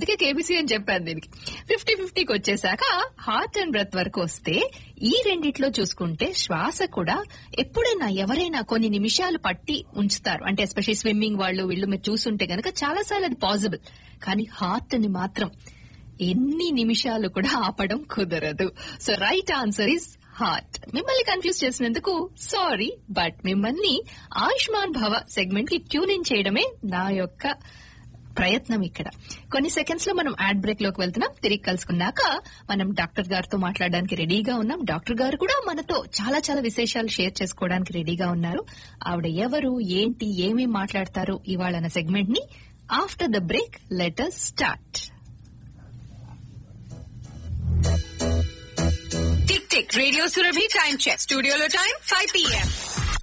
అందుకే కేబీసీ అని చెప్పాను దీనికి ఫిఫ్టీ ఫిఫ్టీకి వచ్చేసాక హార్ట్ అండ్ బ్రెత్ వరకు వస్తే ఈ రెండిట్లో చూసుకుంటే శ్వాస కూడా ఎప్పుడైనా ఎవరైనా కొన్ని నిమిషాలు పట్టి ఉంచుతారు అంటే ఎస్పెషల్లీ స్విమ్మింగ్ వాళ్ళు వీళ్ళు మీరు చూస్తుంటే గనక చాలా సార్లు అది పాసిబుల్ కానీ హార్ట్ ని మాత్రం ఎన్ని నిమిషాలు కూడా ఆపడం కుదరదు so right answer is heart మిమ్మల్ని కన్ఫ్యూజ్ చేసినందుకు సారీ బట్ మిమ్మల్ని ఆయుష్మాన్ భవ సెగ్మెంట్ కి ట్యూన్ ఇన్ చేయడమే నా యొక్క ప్రయత్నం ఇక్కడ కొన్ని సెకండ్స్ లో మనం యాడ్ బ్రేక్ లోకి వెళ్తున్నాం తిరిగి కలుసుకున్నాక మనం డాక్టర్ గారితో మాట్లాడడానికి రెడీగా ఉన్నాం డాక్టర్ గారు కూడా మనతో చాలా చాలా విశేషాలు షేర్ చేసుకోవడానికి రెడీగా ఉన్నారు ఆవిడ ఎవరు ఏంటి ఏమేం మాట్లాడతారు ఇవాళ అన్న సెగ్మెంట్ ని after the break later start tick tick radio Surabhi time check స్టూడియోలో టైం ఫైవ్ పిఎం